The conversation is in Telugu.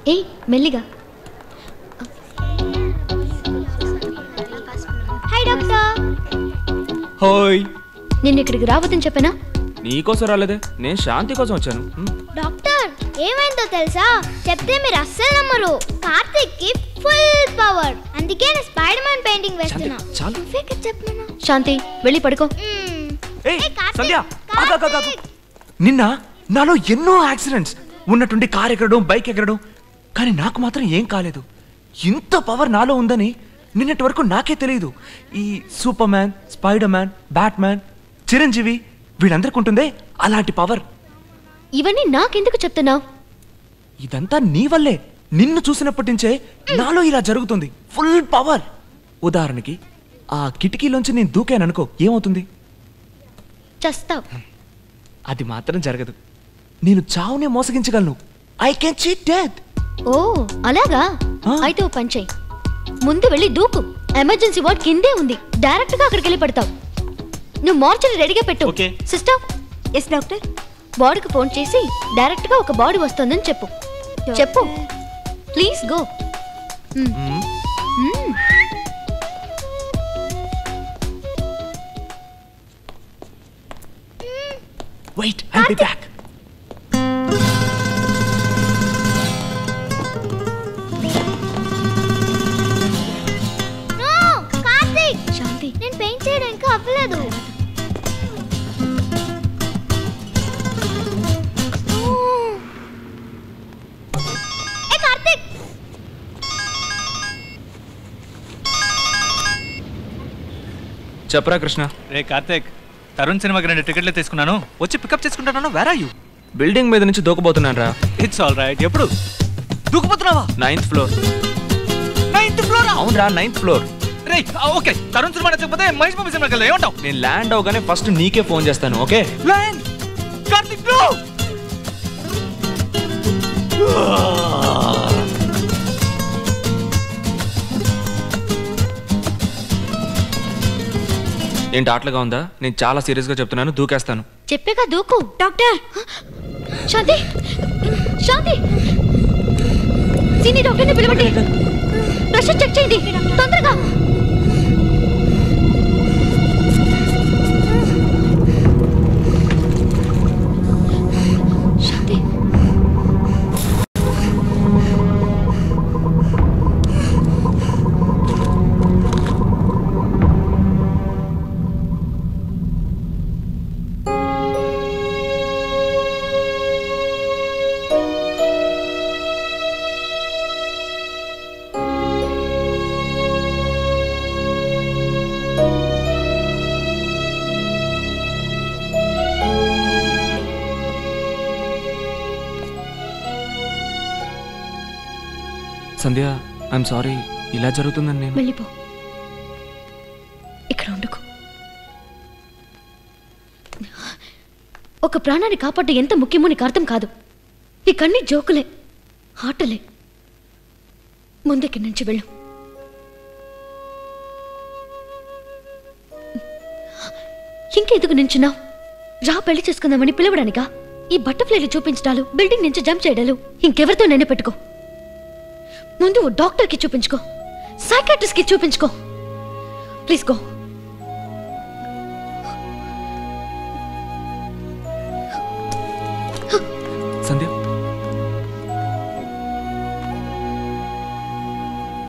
ఏయ్ మెల్లిగా హాయ్ డాక్టర్ హోయ్ నిన్న ఇక్కడికి రావద్దని చెప్పానా నీకోసం రాలేదే నేను శాంతి కోసం వచ్చాను హ్మ్. డాక్టర్ ఏమైందో తెలుసా చెప్తే మీరు అస్సలు నమ్మరు కార్తిక్ కి ఫుల్ పవర్ అందుకే నేను స్పైడర్ మ్యాన్ పెయింటింగ్ వేస్తున్నా చాలు నువ్వే కదా చెప్పమన్నా శాంతి వెళ్ళి పడుకో మ్మ్. ఏయ్ ఏయ్, కార్తీక్, సంధ్య ఆగు, ఆగు, ఆగు, ఆగు. కార్తీక్. నిన్న నాలో ఎన్నో యాక్సిడెంట్స్ ఉన్నట్టుండి కార్ ఎక్కడం బైక్ ఎక్కడం కానీ నాకు మాత్రం ఏం కాలేదు ఇంత పవర్ నాలో ఉందని నిన్నటి వరకు నాకే తెలియదు ఈ Superman Spiderman Batman Chiranjeevi వీళ్ళందరికీ ఉంటుందే అలాంటి పవర్ ఇవన్నీ నాకెందుకు చెప్తున్నావు ఇదంతా నీ వల్లే నిన్ను చూసినప్పటి నుంచే నాలో ఇలా జరుగుతుంది ఫుల్ పవర్ ఉదాహరణకి ఆ కిటికీలోంచి నేను దూకాననుకో ఏమవుతుంది చస్తావు అది మాత్రం జరగదు నేను చావునే మోసగించగలను ఐ కెన్ చీట్ డెత్ ఓ అలాగా ఆ. అయితే ఓ పని చెయ్యి ముందు వెళ్ళి దూకు ఎమర్జెన్సీ వార్డ్ కిందే ఉంది డైరెక్ట్ గా అక్కడికి వెళ్ళి పడతావు నువ్వు మార్చర్ రెడీగా పెట్టు ఓకే. సిస్టర్ ఎస్ డాక్టర్ బాడీకి ఫోన్ చేసి డైరెక్ట్ గా ఒక బాడీ వస్తుందని చెప్పు చెప్పు please go wait I be back no Karthik Shanti నేను పెయింట్ చేయడం ఇంకా అవ్వలేదు ఏ కార్తిక్ చెప్పరా కృష్ణ రే కార్తీక్ తరుణ్ సినిమాకి రెండు టికెట్లు తీసుకున్నాను వచ్చి పికప్ చేసుకుంటాను వేరా యూ బిల్డింగ్ మీద నుంచి దూకబోతున్నాను రా ఇట్స్ ఆల్ రైట్ ఎప్పుడు దూకుపోతున్నావా నైన్త్ ఫ్లోర్ నైన్త్ ఫ్లోర్ అవునరా నైన్త్ ఫ్లోర్ రే ఓకే తరుణ్ సినిమా నచ్చకపోతే మహేష్ బాబు సినిమాకి వెళ్దాం ఏమంటావు నేను ల్యాండ్ అవగానే ఫస్ట్ నీకే ఫోన్ చేస్తాను ఓకే ల్యాండ్ కార్తీక్ నో ఏంటి ఆటలుగా ఉందా నేను చాలా సీరియస్ గా చెప్తున్నాను దూకేస్తాను చెప్పేగా దూకు డాక్టర్ శాంతి శాంతి సీనియర్ డాక్టర్ని పిలవండి ప్రెషర్ చెక్ చేయండి తొందరగా శాంతి సంధ్య ఐఎమ్ సారీ ఇలా జరుగుతుందని నేను వెళ్ళిపో ఇక్కడ ఉండుకో ఒక ప్రాణాన్ని కాపాడడం ఎంత ముఖ్యమో నీకు అర్థం కాదు ఈ కన్నీ జోకులే ఆటలే ముందుకి నుంచి వెళ్ళు ఇంకెందుకు నించున్నావు రా పెళ్లి చేసుకుందామని పిలవడానికా ఈ బట్టర్ఫ్లైలు చూపించడాలు బిల్డింగ్ నుంచి జంప్ చేయడాలు ఇంకెవరితో నేను పెట్టుకో ముందు ఓ డాక్టర్కి చూపించుకో సైకాట్రిస్ట్కి చూపించుకో ప్లీజ్ గో సంధ్య